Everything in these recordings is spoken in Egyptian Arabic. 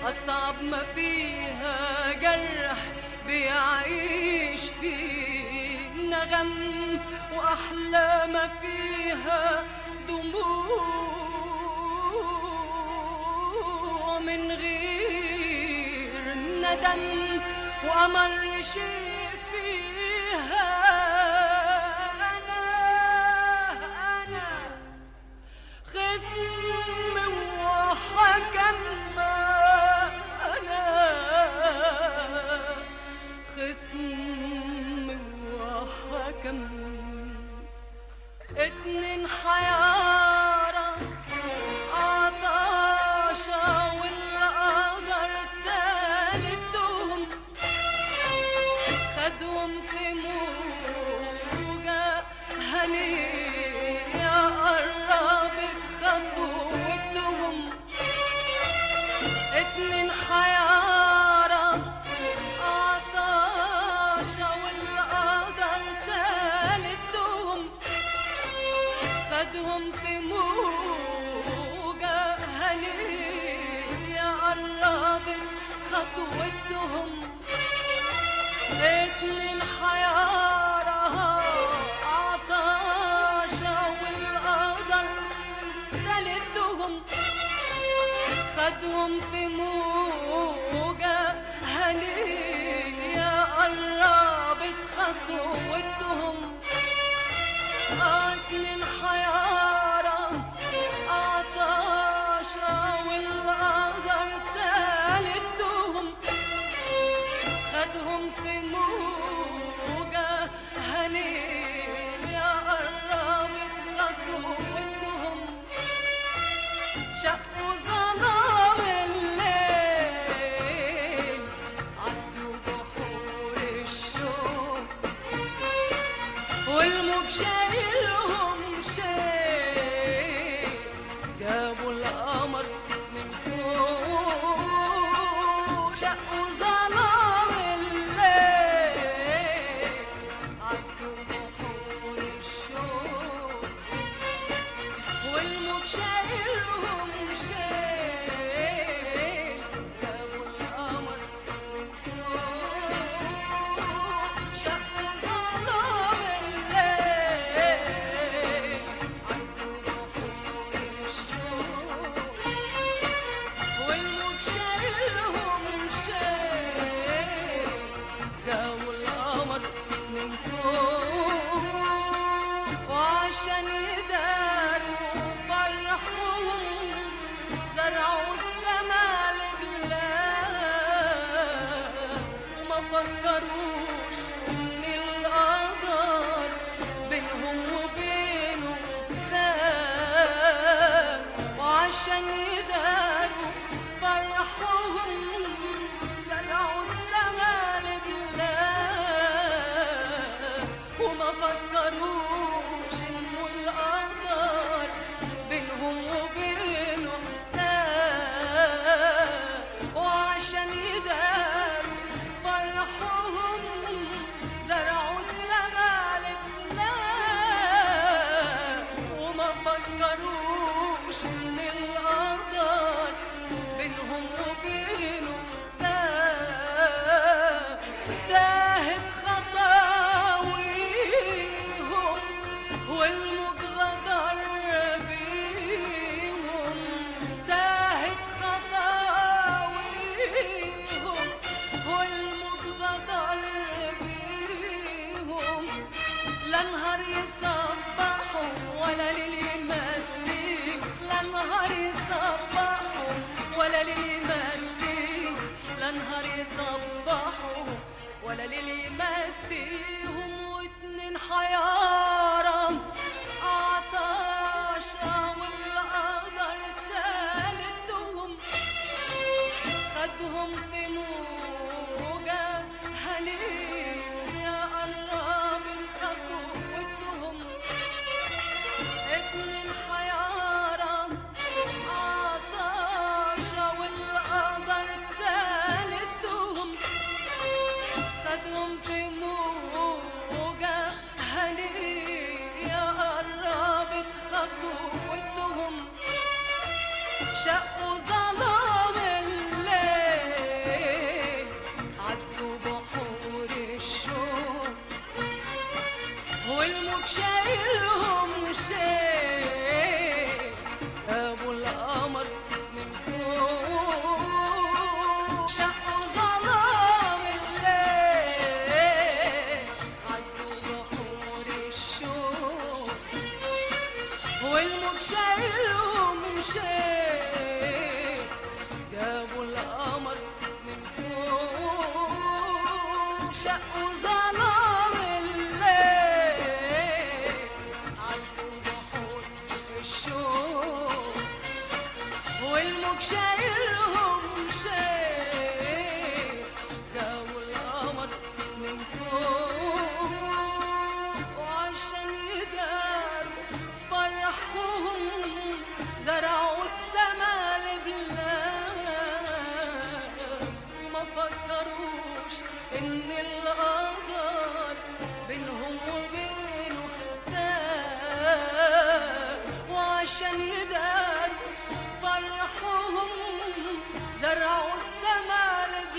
أصعب ما فيها جرح بيعيش فيه نغم وأحلى ما فيها دموع من غير ندم وأمر شيء فيها أنا أنا خصم وحكم أنا خصم وحكم اتنين حيارة عطاشة والقدر تالتهم خدهم في موجة هنية قربت خطوتهم اتنين حيارة عطاشة والقدر تالتهم خدهم في موجة هنية قربت خطوتهم اتنين حيارة عطاشة والقدر تلتهم خدهم في موجة هنية قربت خطوتهم اتنين حيارة عطاشة والقدر تلتهم خدهم في موجة هنية قربت خطوتهم شقوا ظلام الليل عدوا بحور الشوق والموج شايلهم شيء جابوا القمر من فوق شقوا ظلام الليل عدوا بحور الشوق والموج شايلهم شيء جابوا القمر من فوق شقوا ظلام الليل عدوا بحور الشوق والموج شايلهم شيء جابوا القمر من فوق وعشان يداروا فرحهم زرعوا السما لله وما فكروش ان القدر بينهم وبينه ساب وعشان يداروا فرحهم زرعوا السما لله وما فكروش انه القدر بينهم وبينه حساب وعشان يداروا فرحهم زرعوا السما لله وما فكروش ان القدر بينهم وبينه حساب تاهت خطاويهم والموج غدر بيهم تاهت خطاويهم والموج غدر بيهم لا نهار يصبحوا ولا ليل يمسيك لا نهار يصبحوا ولا ليل يمسيك لا نهار يصبحوا ولا ليل يمسيهم واتنين حيارة عطاشة والقدر تالتهم خدهم في موجة هنية قربت خطوتهم اتنين حيارة عطاشة والقدر تالتهم خدهم في موجة هنية قربت خطوتهم شقوا ظلام الليل شيء جابوا القمر من فوق شقوا ظلام الليل عالقوا بحور الشوق والموج شايلهم شيء جابوا القمر من فوق وعشان يداروا فرحهم زرعوا السما لبلاد وما فكروش ان القدر بينهم وبينه حساب وعشان يداروا فرحهم زرعوا السما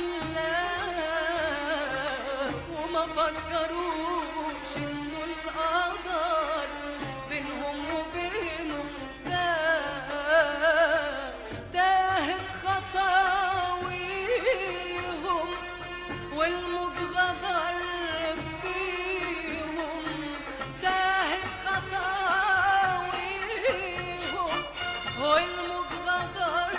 لبلاد وما فكروش انه القدر بينهم وبينه حساب تاهت خطاويهم والموج غدر بيهم تاهت خطاويهم والموج غدر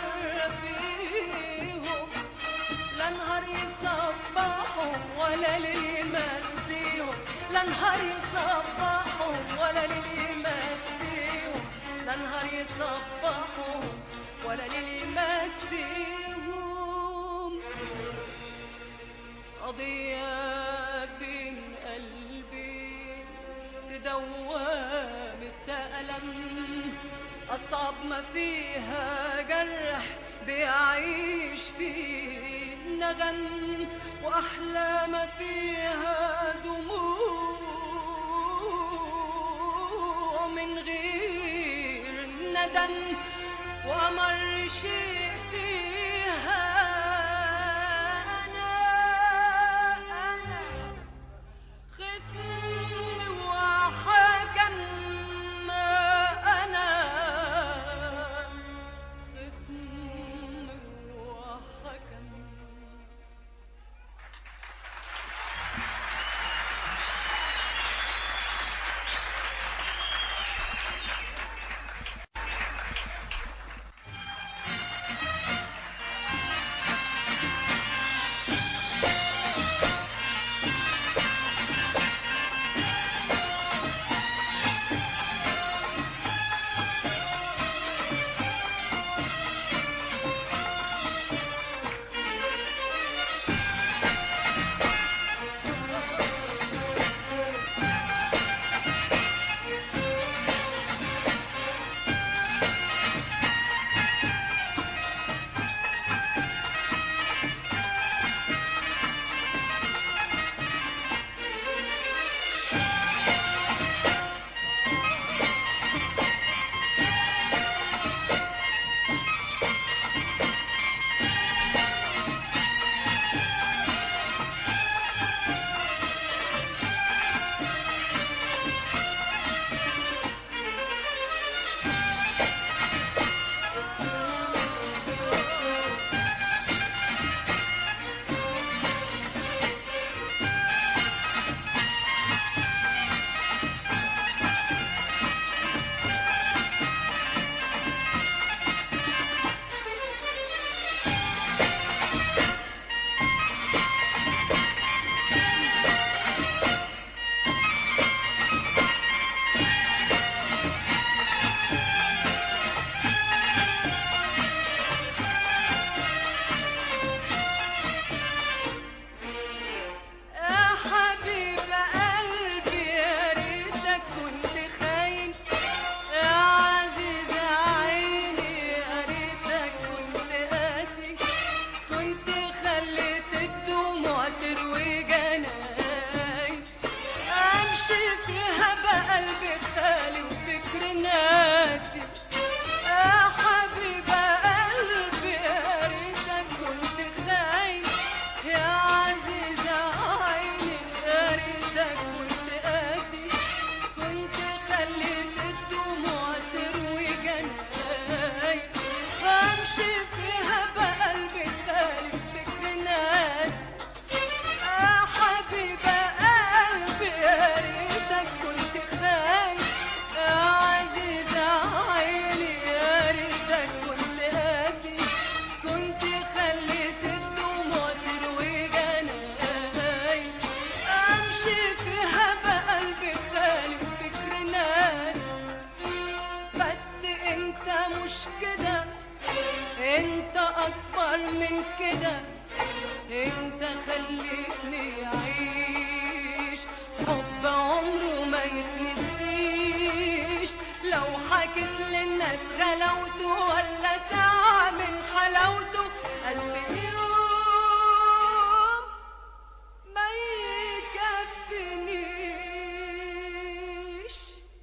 بيهم لا نهار يصبحوا ولا ليل يمسيهم لا نهار يصبحوا ولا ليل يمسيهم لا نهار يصبحوا ولا ليل يمسيهم قضية بين قلبي تدوام التألم أصعب ما فيها جرح بيعيش فيه الندم وأحلى ما فيها دموع من غير الندم وأمر شيء فيها أنا أنا خصم وحكم أنا خصم وحكم كده انت اكبر من كده انت خليتني اعيش حب عمره ما يتنسيش لو حكيت للناس غلاوته ولا ساعة من حلاوته ألف يوم ما يكفنيش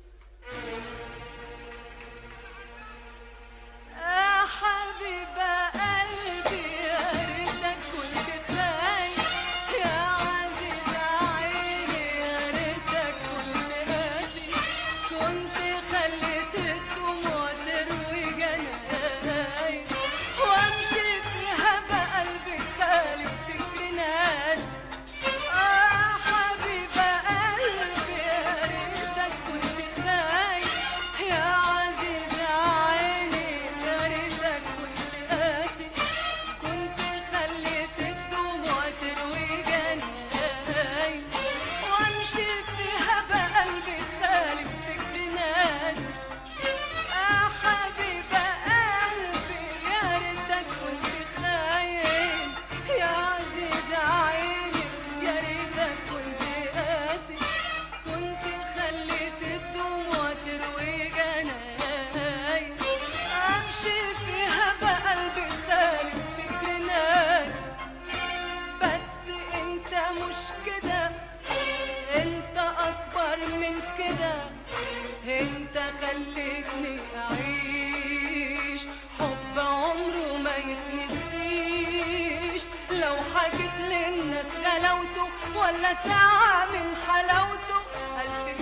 يا حبيب قلبي يا ريتك كنت خايف يا عزيز عيني يا ريتك كنت قاسي كنت خليت الدموع تروي جناي وامشي فيها بقلبي خالي فكر ناس آه حبيب قلبي يا ريتك كنت خايف يا عزيز عيني يا ريتك كنت قاسي كنت خليت الدموع تروي جناي وامشي فيها بقلبي خالي فكر ناس يا حبيب قلبي يا ريتك كنت خاين يا عزيز عيني يا ريتك كنت قاسي كنت خليت الدموع تروي جناي امشي فيها بقلبي خالي فكر ناس بس انت مش كده انت اكبر من كده انت خليتني اعيش حب عمره ما يتنسيش لو حكيت للناس غلاوته ولا ساعة من حلاوته ألف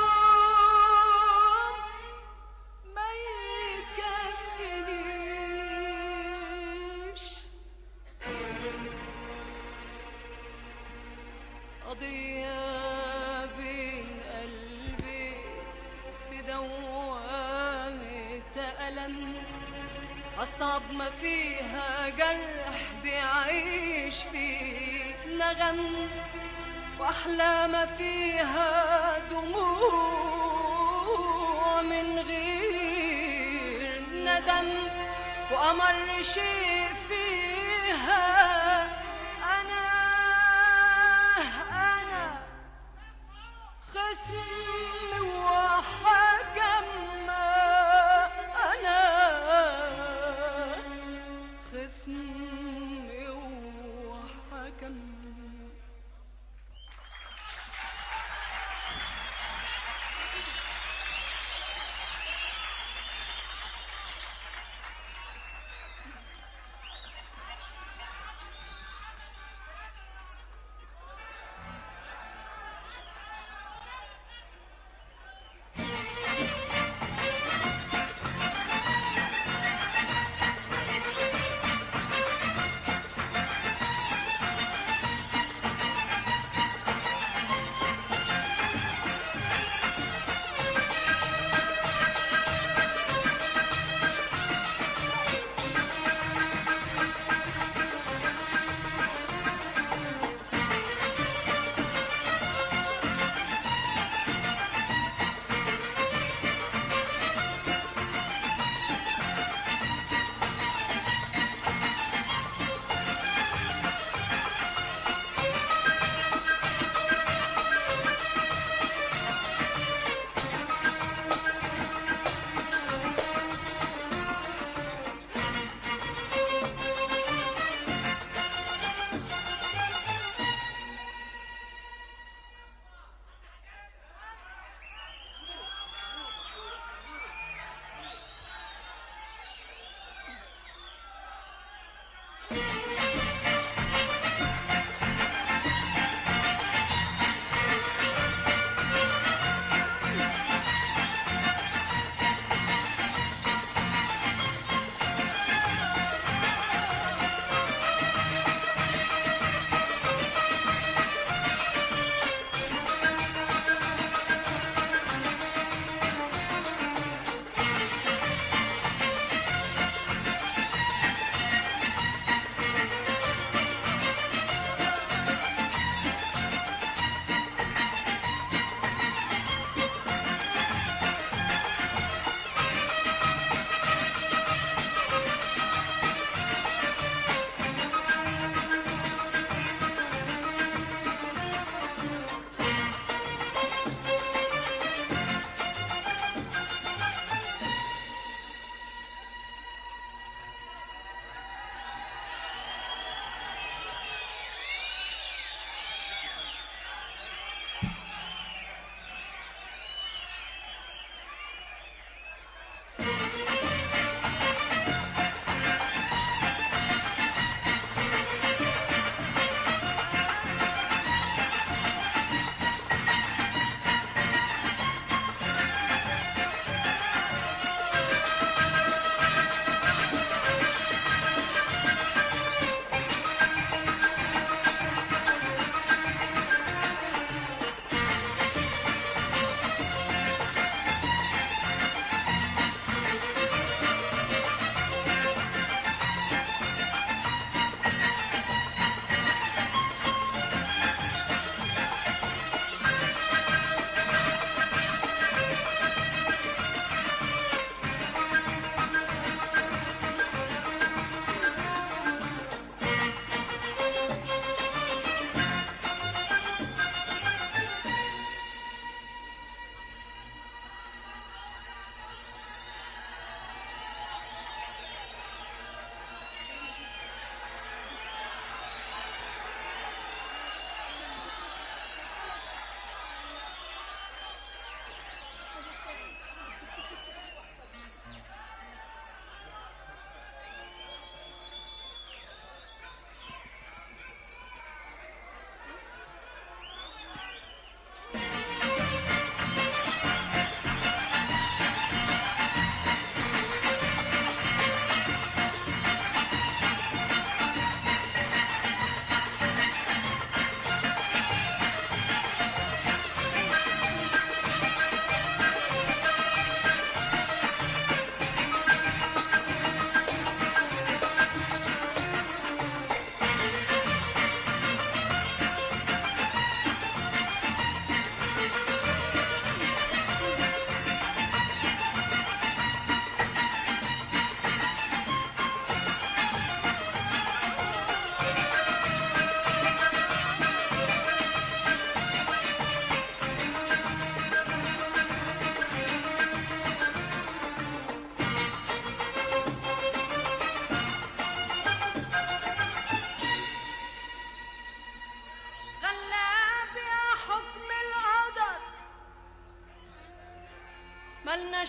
يوم ما يكفنيش قضية بين قلبي في دوامة ألم أصعب ما فيها جرح بيعيش فيه نغم وأحلى ما فيها دموع من غير ندم وأمر شيء فيها أنا أنا خصم وحكم أنا خصم وحكم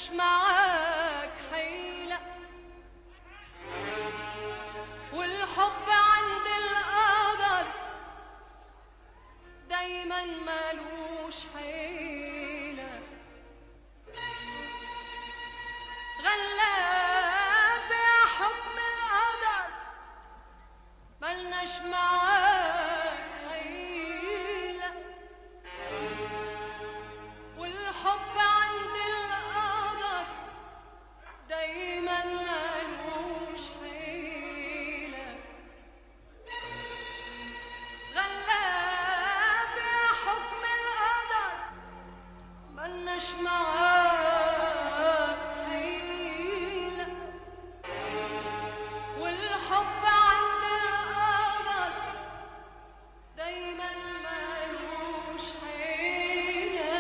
ملناش معاك حيلة والحب عند القدر دايما ملوش حيلة غلاب يا حكم القدر ملناش معاك حيلة والحب عند القدر دايما ملوش حيلة غلاب يا حكم القدر ملناش معاك حيلة والحب عند القدر دايما ملوش حيلة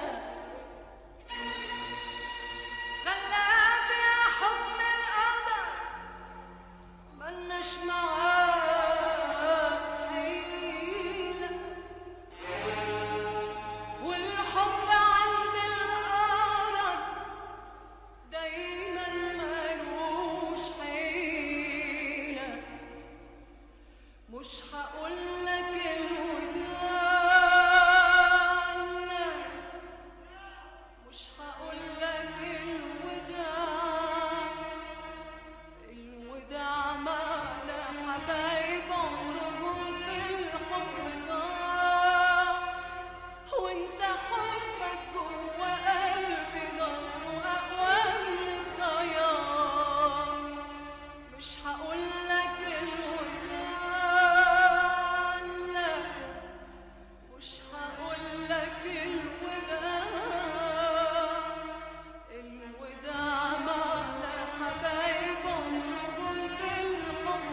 غلاب يا حكم القدر ملناش معاك حيلة والحب عند القدر دايما ملوش حيلة مش هقولك الوداع لا مش هقولك الوداع الوداع معنا حبايب عمرهم في الحب ضاع وانت حبك جوا قلبي نار اقوى من الضياع مش هقولك الوداع لا مش هقولك الوداع الوداع معنا حبايب عمرهم في الحب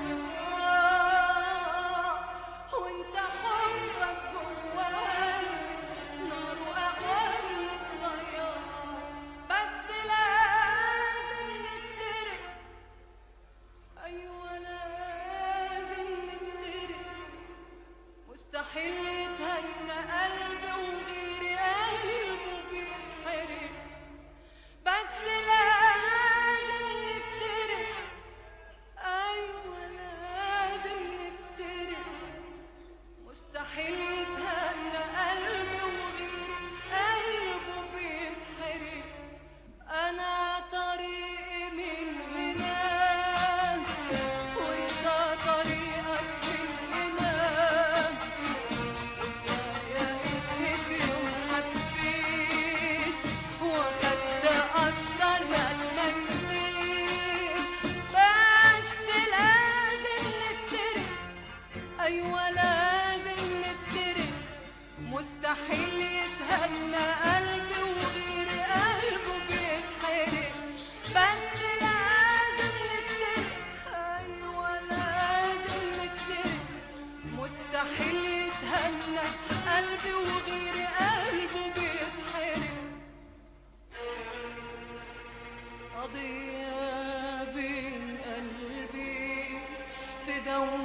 ضاع وانت حبك جوا قلبي نار اقوى من الضياع بس لازم نفترق ايوه لازم نفترق مستحيل يتهنى قلبي وغيري قلبه بيتحرق بس لازم نفترق ايوه لازم نفترق مستحيل يتهنى قلبي وغيري قلبه بيتحرق انا طريقي من هنا وانت طريقك من هنا يا ابني في يوم حبيت واخدت اكتر ما تمنيت بس لازم نفترق ايوه لازم نفترق مستحيل يتهنى قلبي وغيري قلبه بيتحرق بس لازم نفترق ايوه لازم نفترق مستحيل يتهنى قلبي وغيري قلبه بيتحرق قضية بين قلبي في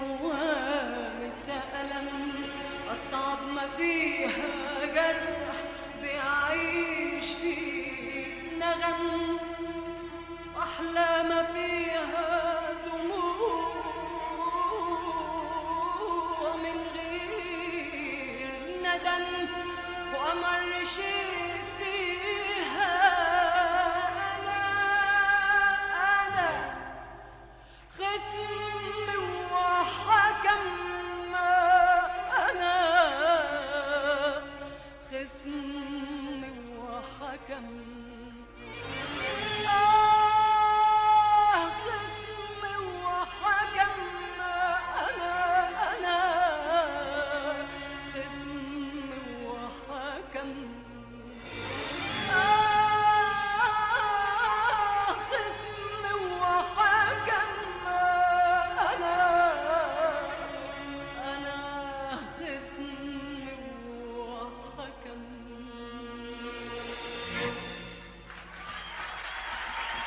دوامة ألم أصعب ما فيها جرح بيعيش فيه نغم أحلى ما فيها دموع من غير ندم وأمر شيء فيها أنا أنا خصم وحكم أنا خصم وحكم